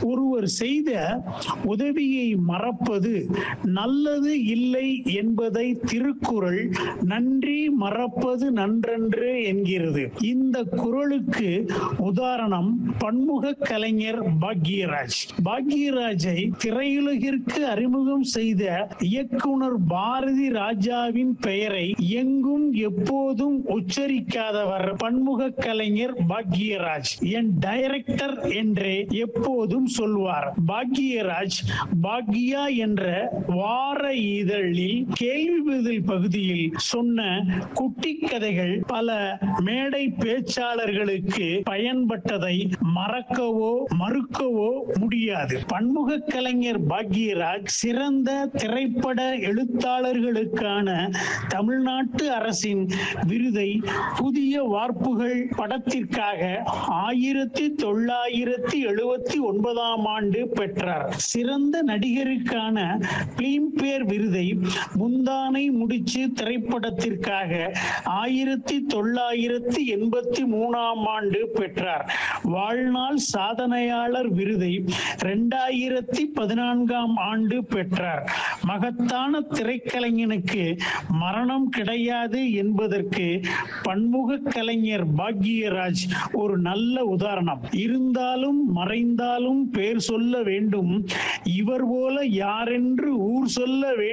ஒருவர் செய்த உதவியை மறப்பது நல்லது இல்லை என்பதை திருக்குறள் நன்றி மறப்பது நன்றன்று என்கிறது இந்த குறளுக்கு உதாரணம் பன்முக கலைஞர் பாக்யராஜ் பாக்யராஜை திரையுலகிற்கு அறிமுகம் செய்த இயக்குனர் பாரதி ராஜாவின் பெயரை எங்கும் எப்போதும் உச்சரிக்காதவர் பன்முக கலைஞர் பாக்யராஜ் என் டைரக்டர் என்றே எப்போதும் சொல்வார் பாக்யராஜ் பாக்யா என்ற வார இதழில் கேள்வி பதில் பகுதியில் சொன்ன குட்டி கதைகள் பல மேடை பேச்சாளர்களுக்கு பயன்பட்டதை மறக்கவோ மறுக்கவோ முடியாது பன்முக கலைஞர் பாக்யராஜ் சிறந்த திரைப்பட எழுத்தாளர்களுக்கான தமிழ்நாட்டு அரசின் விருதை புதிய வார்ப்புகள் படத்திற்காக ஆயிரத்தி தொள்ளாயிரத்தி எழுபத்தி ஒன்பதாம் ஆண்டு பெற்றார் சிறந்த நடிகருக்கான பிலிம்பேர் விருதை முந்தானை முடிச்சு திரைப்படத்திற்காக ஆயிரத்தி தொள்ளாயிரத்தி எண்பத்தி மூணாம் ஆண்டு பெற்றார் வாழ்நாள் சாதனையாளர் விருதை இரண்டாயிரத்தி பதினான்காம் ஆண்டு பெற்றார் மகத்தான திரைக்கலைஞனுக்கு மரணம் கிடையாது என்பதற்கு பன்முக கலைஞர் பாக்யராஜ் ஒரு நல்ல உதாரணம் இருந்தாலும் மறைந்தாலும் பேர் சொல்ல வேண்டும் இவர் போல யாரென்று ஊர் சொல்ல வேண்டும்